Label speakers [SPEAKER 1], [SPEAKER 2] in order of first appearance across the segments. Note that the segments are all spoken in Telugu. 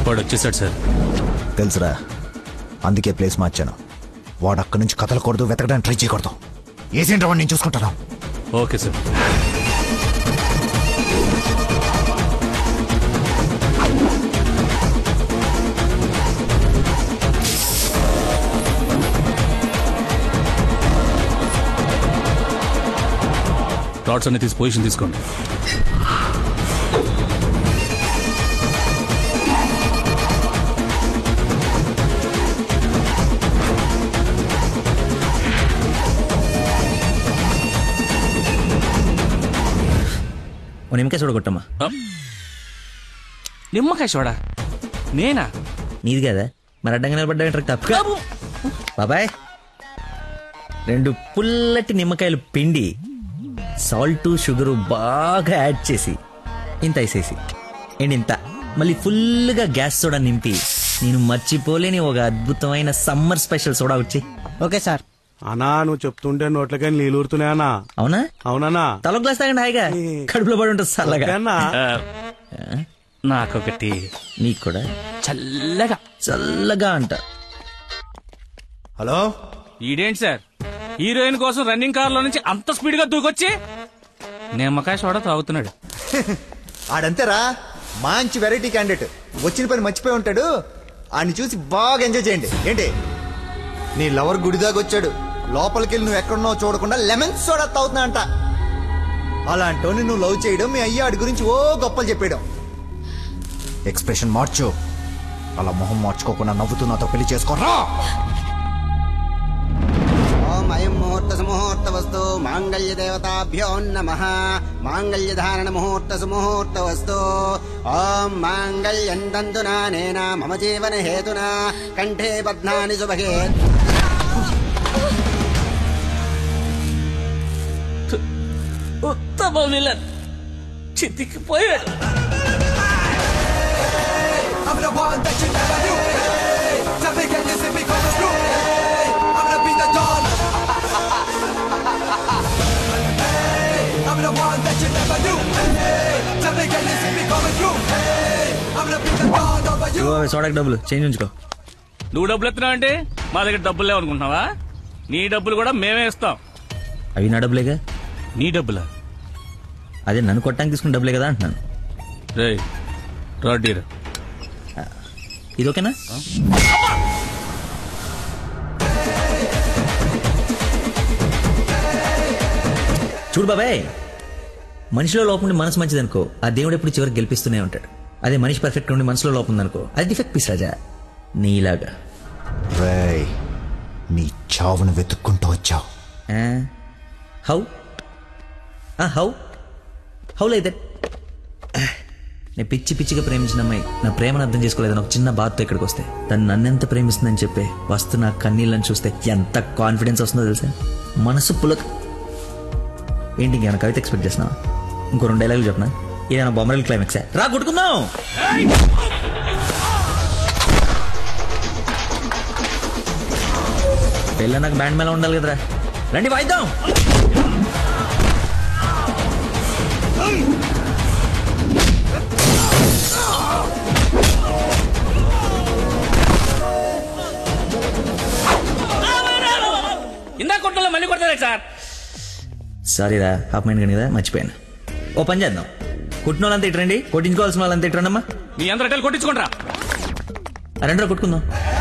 [SPEAKER 1] వాడు వచ్చేసాడు సార్
[SPEAKER 2] తెలుసురా అందుకే ప్లేస్ మార్చాను వాడు అక్కడి నుంచి కదలకూడదు వెతకడానికి ట్రై చేయకూడదు ఏజెంట్ వాడిని నేను చూసుకుంటాను
[SPEAKER 1] ఓకే సార్ రాడ్స్ అన్ని తీసి పొజిషన్ తీసుకోండి
[SPEAKER 3] ఓ నిమ్మకాయ చూడగొట్టమ్మా
[SPEAKER 1] నిమ్మకాయ చూడా నేనా
[SPEAKER 3] నీది కదా మరి అడ్డంగా నిలబడ్డా తప్ప బాబాయ్ రెండు పుల్లటి నిమ్మకాయలు పిండి సాల్ట్ షుగరు బాగా యాడ్ చేసి ఇంత వేసేసి అండ్ ఇంత మళ్ళీ ఫుల్గా గ్యాస్ సోడా నింపి నేను మర్చిపోలేని ఒక అద్భుతమైన సమ్మర్ స్పెషల్ సోడా వచ్చి
[SPEAKER 4] ఓకే సార్
[SPEAKER 5] అనా నువ్వు చెప్తుంటే నోట్లకై నీళ్ళు ఊరుతున్నాయనా
[SPEAKER 3] అవునా
[SPEAKER 5] అవునన్నా
[SPEAKER 3] తల గ్లాస్ తాగండి హాయిగా కడుపులో పడి ఉంటుంది చల్లగా
[SPEAKER 5] ఓకేనా?
[SPEAKER 1] నాకొకటి
[SPEAKER 3] నీకు కూడా
[SPEAKER 1] చల్లగా
[SPEAKER 3] చల్లగా అంట
[SPEAKER 2] హలో
[SPEAKER 1] ఈడేంటి సార్ హీరోయిన్ కోసం రన్నింగ్ కార్ లో నుంచి అంత స్పీడ్ గా దూకొచ్చి నిమ్మకాయ సోడా తాగుతున్నాడు
[SPEAKER 2] ఆడంతేరా మంచి వెరైటీ క్యాండిడేట్ వచ్చిన పని మర్చిపోయి ఉంటాడు ఆడిని చూసి బాగా ఎంజాయ్ చేయండి ఏంటి నీ లవర్ గుడి దాకా వచ్చాడు లోపలికి వెళ్ళి నువ్వు ఎక్కడున్నావు చూడకుండా లెమన్ సోడా తాగుతున్నా అంట అలాంటోని నువ్వు లవ్ చేయడం మీ అయ్య ఆడి గురించి ఓ గొప్పలు చెప్పేయడం ఎక్స్ప్రెషన్ మార్చు అలా మొహం మార్చుకోకుండా నవ్వుతూ నాతో పెళ్లి చేసుకోరా
[SPEAKER 4] ఓం అయం ముహూర్త సుముహూర్త వస్తు మాంగళ్య దేవతాభ్యో నమ మాంగళ్య ధారణ ముహూర్త సుముహూర్త వస్తు ఓం మాంగళ్యం తంతునా నేన మమ జీవన హేతునా కంఠే బధ్నాని సుభగే
[SPEAKER 1] ఉత్తమ విలన్ చితికిపోయాడు
[SPEAKER 6] I'm the one that you never knew. Hey, tell me, can you see me coming through? Hey, I'm gonna be the dawn. Hey, I'm the one that you never knew. Hey, tell me, can you see me coming through? Hey, I'm gonna be the dawn over you.
[SPEAKER 3] ఇదిగో సోడాకి డబ్బులు చేంజ్ ఉంచుకో
[SPEAKER 1] నువ్వు డబ్బులు ఎత్తున్నావు అంటే మా దగ్గర డబ్బులు లేవనుకుంటున్నావా నీ డబ్బులు కూడా మేమే ఇస్తాం
[SPEAKER 3] అవి నా డబ్బులేగా
[SPEAKER 1] నీ డబ్బులా
[SPEAKER 3] అదే నన్ను కొట్టడానికి తీసుకున్న డబ్బులే కదా అంటున్నాను
[SPEAKER 1] రే రాడీరా
[SPEAKER 3] ఇది ఓకేనా చూడు బాబాయ్ మనిషిలో లోపం ఉండి మనసు మంచిదనుకో ఆ దేవుడు ఎప్పుడు చివరికి గెలిపిస్తూనే ఉంటాడు అదే మనిషి పర్ఫెక్ట్ ఉండి మనసులో లోపం ఉందనుకో అది డిఫెక్ట్ పీస్ రాజా నీలాగా
[SPEAKER 2] రేయ్ నీ చావును వెతుక్కుంటూ వచ్చావు
[SPEAKER 3] ఆ? హౌ ఆ, హౌ హౌ లైక్ దట్ నేను పిచ్చి పిచ్చిగా ప్రేమించిన అమ్మాయి నా ప్రేమను అర్థం చేసుకోలేదని ఒక చిన్న బాధతో ఇక్కడికి వస్తే తను నన్నెంత ప్రేమిస్తుందని చెప్పే వస్తు నా కన్నీళ్ళని చూస్తే ఎంత కాన్ఫిడెన్స్ వస్తుందో తెలుసా మనసు పులక ఏంటి ఇంకేమైనా కవిత ఎక్స్పెక్ట్ చేస్తున్నావా ఇంకో రెండు డైలాగులు చెప్పనా ఏదైనా బొమ్మరల్ క్లైమాక్స్ రా కొట్టుకుందాం పెళ్ళ నాకు బ్యాండ్ మేళ ఉండాలి కదరా రండి వాయిద్దాం
[SPEAKER 1] ఇందా కొట్టలో మళ్ళీ కొడతారా సార్
[SPEAKER 3] సారీరా హాఫ్ మైండ్ కానీ కదా మర్చిపోయాను ఓ పని చేద్దాం కుట్టిన వాళ్ళంతా ఇట్రండి కొట్టించుకోవాల్సిన వాళ్ళంతా ఇట్రండమ్మా
[SPEAKER 1] మీ అందరూ అటెల్ కొట్టించుకుంటారా
[SPEAKER 3] రెండో కొట్టుకుందాం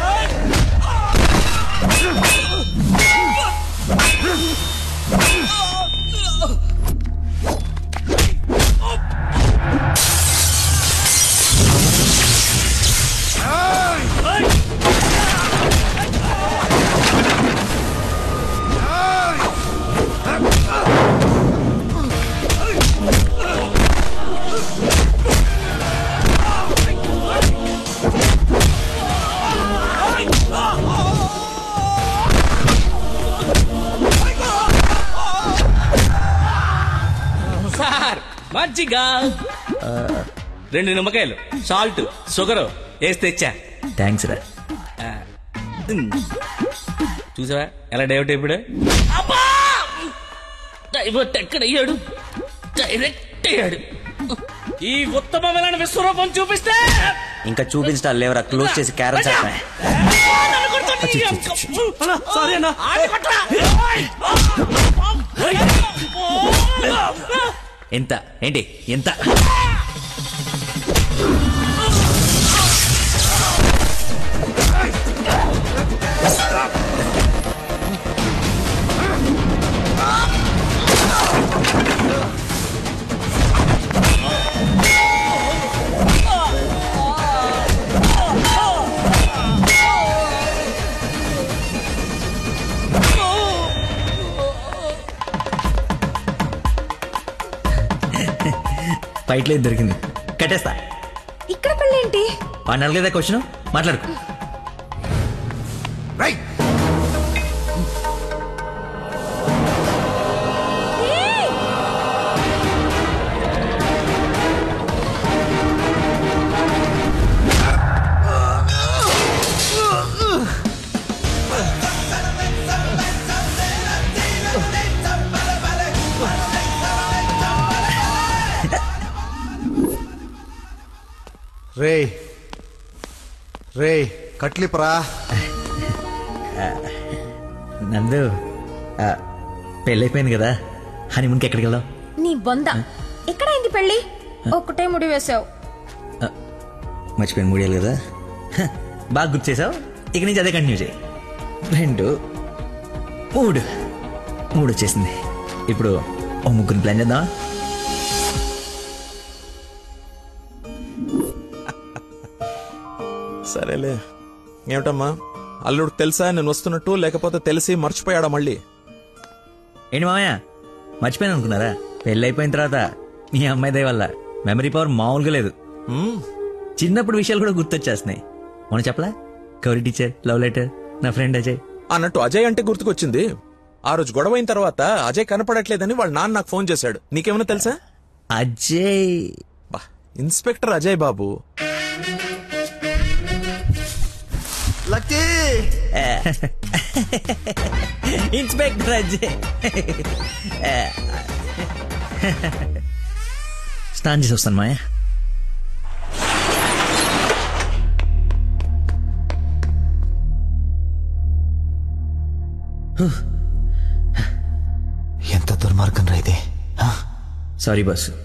[SPEAKER 1] సార్ మజ్జిగ రెండు నిమ్మకాయలు సాల్ట్ షుగర్ వేసి తెచ్చా
[SPEAKER 3] థ్యాంక్స్ రా
[SPEAKER 1] చూసావా ఎలా డైవర్ట్ అయిపోయాడు డైవర్ట్ ఎక్కడ అయ్యాడు డైరెక్ట్ అయ్యాడు ఈ ఉత్తమమైన విశ్వరూపం చూపిస్తే
[SPEAKER 3] ఇంకా చూపించడాలు లేవరా క్లోజ్ చేసి క్యారమ్ చేస్తాయి
[SPEAKER 1] సారీ అన్న
[SPEAKER 3] ఎంత ఏంటి ఎంత ఫైట్ లేదు దొరికింది కట్టేస్తా
[SPEAKER 7] ఇక్కడ పెళ్ళేంటి
[SPEAKER 3] వాడిని అడగలేదా క్వశ్చన్ మాట్లాడుకో
[SPEAKER 2] రైట్ రే రే కట్లిపరా
[SPEAKER 3] నందు ఆ, పెళ్ళైపోయింది కదా హనీమూన్కి ఎక్కడికి వెళ్దాం
[SPEAKER 7] నీ బొంద ఎక్కడైంది పెళ్ళి ఒక్కటే ముడి వేసావు
[SPEAKER 3] మర్చిపోయిన మూడేళ్ళు కదా హ, బాగా గుర్తు చేసావు ఇక నుంచి అదే కంటిన్యూ చేయి రెండు మూడు మూడు వచ్చేసింది ఇప్పుడు ఓ ముగ్గురిని ప్లాన్ చేద్దామా
[SPEAKER 8] సరేలే ఏమిటమ్మా అల్లుడు తెలుసా నేను వస్తున్నట్టు లేకపోతే తెలిసి మర్చిపోయాడా మళ్ళీ
[SPEAKER 3] ఏంటి మామయ్య మర్చిపోయాను అనుకున్నారా పెళ్ళి అయిపోయిన తర్వాత మీ అమ్మాయి దయ వల్ల మెమరీ పవర్ మామూలుగా లేదు
[SPEAKER 8] మ్మ్.
[SPEAKER 3] చిన్నప్పుడు విషయాలు కూడా గుర్తొచ్చేస్తున్నాయి మనం చెప్పలా గౌరీ టీచర్ లవ్ లెటర్ నా ఫ్రెండ్ అజయ్
[SPEAKER 8] అన్నట్టు అజయ్ అంటే గుర్తుకొచ్చింది ఆ రోజు గొడవ అయిన తర్వాత అజయ్ కనపడట్లేదని వాళ్ళ నాన్న నాకు ఫోన్ చేశాడు నీకేమైనా తెలుసా
[SPEAKER 3] అజయ్
[SPEAKER 8] బా inspector Ajay Babu
[SPEAKER 2] lucky
[SPEAKER 3] inspector Ajay స్నానం చేసి వస్తాను మాయా
[SPEAKER 2] ఎంత దుర్మార్గం రా ఇది
[SPEAKER 3] సారీ బాస్